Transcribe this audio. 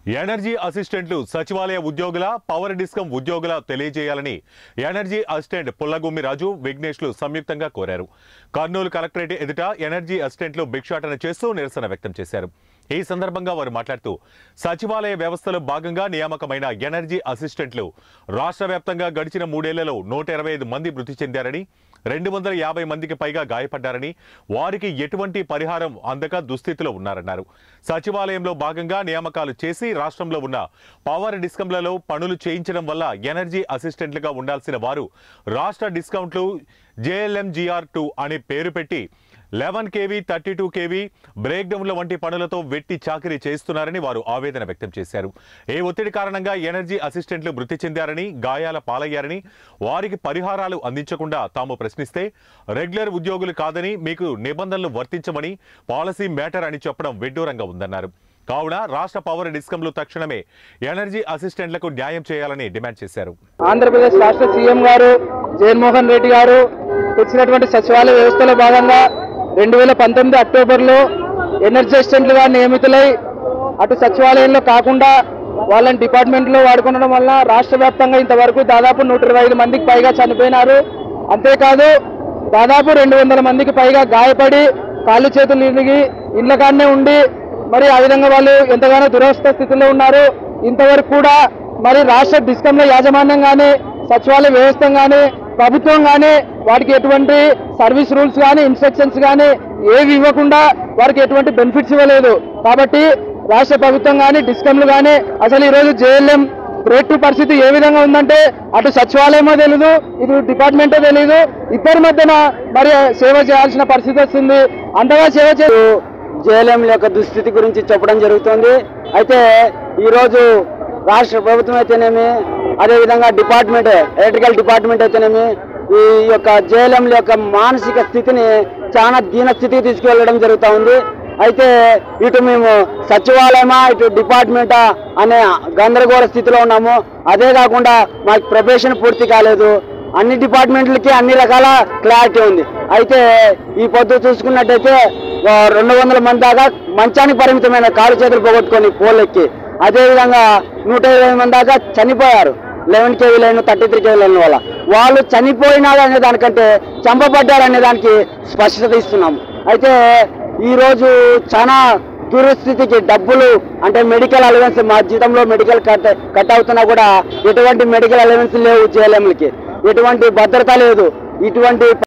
energy అసిస్టెంట్లు సచివాలయ ఉద్యోగుల పవర్ డిస్కమ్ ఉద్యోగుల తెలియజేయాలని ఎనర్జీ అసిస్టెంట్ పుల్లగుమ్మి రాజు విఘ్నేష్లు సంయుక్తంగా కోరారు కర్నూలు కలెక్టరేట్ ఎదుట ఎనర్జీ అసిస్టెంట్లు భిక్షాటన చేస్తూ నిరసన వ్యక్తం చేశారు ఈ సందర్భంగా వారు మాట్లాడుతూ సచివాలయ వ్యవస్థలో భాగంగా నియామకమైన ఎనర్జీ అసిస్టెంట్లు రాష్ట్ర వ్యాప్తంగా గడిచిన మూడేళ్లలో నూట ఇరవై ఐదు మంది మృతి చెందారని రెండు వందల యాభై మందికి పైగా గాయపడ్డారని వారికి ఎటువంటి పరిహారం అందక దుస్థితిలో ఉన్నారన్నారు సచివాలయంలో భాగంగా నియామకాలు చేసి రాష్ట్రంలో ఉన్న పవర్ డిస్కంలలో పనులు చేయించడం వల్ల ఎనర్జీ అసిస్టెంట్లుగా ఉండాల్సిన వారు రాష్ట్ర డిస్కౌంట్లు జేఎల్ఎంజిఆర్ టూ అని పేరు పెట్టి eleven KV thirty two KV బ్రేక్డౌన్ల వంటి పనులతో వెట్టి చాకిరీ చేస్తున్నారని వారు ఆవేదన వ్యక్తం చేశారు ఏ ఒత్తిడి కారణంగా ఎనర్జీ అసిస్టెంట్లు మృతి చెందారని గాయాల పాలయ్యారని వారికి పరిహారాలు అందించకుండా తాము ప్రశ్నిస్తే రెగ్యులర్ ఉద్యోగులు కాదని మీకు నిబంధనలు వర్తించమని పాలసీ మ్యాటర్ అని చెప్పడం విడ్డూరంగా ఉందన్నారు కావున రాష్ట్ర పవర్ డిస్కంలు తక్షణమే ఎనర్జీ అసిస్టెంట్లకు న్యాయం చేయాలని డిమాండ్ చేశారు ఆంధ్రప్రదేశ్ రాష్ట్ర సీఎం గారు జగన్మోహన్ రెడ్డి గారు తెచ్చినటువంటి సచివాలయ వ్యవస్థలో భాగంగా రెండు వేల పంతొమ్మిది అక్టోబర్లో ఎనర్జీ అసిస్టెంట్లుగా నియమితులై అటు సచివాలయంలో కాకుండా వాళ్ళని డిపార్ట్మెంట్లో వాడుకోవడం వల్ల రాష్ట్ర వ్యాప్తంగా ఇంతవరకు దాదాపు నూట ఇరవై ఐదు మందికి పైగా చనిపోయినారు అంతేకాదు దాదాపు రెండు వందల మందికి పైగా గాయపడి కాళ్ళు చేతులు ఇరిగి ఇళ్ళ కాడనే ఉండి మరి ఆ విధంగా వాళ్ళు ఎంతగానో దురవస్థ స్థితిలో ఉన్నారు ఇంతవరకు కూడా మరి రాష్ట్ర డిస్కంల యాజమాన్యం కానీ సచివాలయ వ్యవస్థ కానీ ప్రభుత్వం కానీ వాటికి ఎటువంటి సర్వీస్ రూల్స్ కానీ ఇన్స్ట్రక్షన్స్ కానీ ఏవి ఇవ్వకుండా వారికి ఎటువంటి బెనిఫిట్స్ ఇవ్వలేదు కాబట్టి రాష్ట్ర ప్రభుత్వం కానీ డిస్కంలు కానీ అసలు ఈరోజు జేఎల్ఎం గ్రేడ్ టూ పరిస్థితి ఏ విధంగా ఉందంటే అటు సచివాలయమో తెలీదు ఇటు డిపార్ట్మెంటో తెలీదు ఇద్దరి మధ్యన మరి సేవ చేయాల్సిన పరిస్థితి వస్తుంది అంతగా సేవ చే జేఎల్ఎం యొక్క దుస్థితి గురించి చెప్పడం జరుగుతుంది అయితే ఈరోజు రాష్ట్ర ప్రభుత్వం అయితేనేమి అదేవిధంగా డిపార్ట్మెంట్ ఎలక్ట్రికల్ డిపార్ట్మెంట్ అయితేనేమి ఈ యొక్క జేఎల్ఎం యొక్క మానసిక స్థితిని చాలా దీన స్థితికి తీసుకువెళ్ళడం జరుగుతూ ఉంది అయితే ఇటు మేము సచివాలయమా ఇటు డిపార్ట్మెంటా అనే గందరగోళ స్థితిలో ఉన్నాము అదే కాకుండా మాకు ప్రొఫెషన్ పూర్తి కాలేదు అన్ని డిపార్ట్మెంట్లకి అన్ని రకాల క్లారిటీ ఉంది అయితే ఈ పొద్దు చూసుకున్నట్టయితే ఆ, రెండు వందల మంది దాకా మంచానికి పరిమితమైన కాలు చేతులు పోగొట్టుకొని పోలెక్కి అదేవిధంగా నూట ఇరవై మంది దాకా చనిపోయారు eleven KV line thirty three KV line వల్ల వాళ్ళు చనిపోయినారు అనే దానికంటే చంపబడ్డారు అనే దానికి స్పష్టత ఇస్తున్నాం అయితే ఈరోజు చాలా దురస్థితికి డబ్బులు అంటే మెడికల్ అలవెన్స్ మా జీతంలో మెడికల్ కట్ కట్ అవుతున్నా కూడా ఎటువంటి మెడికల్ అలవెన్స్ లేవు జేఎల్ఎంలకి ఎటువంటి భద్రత లేదు ఇటువంటి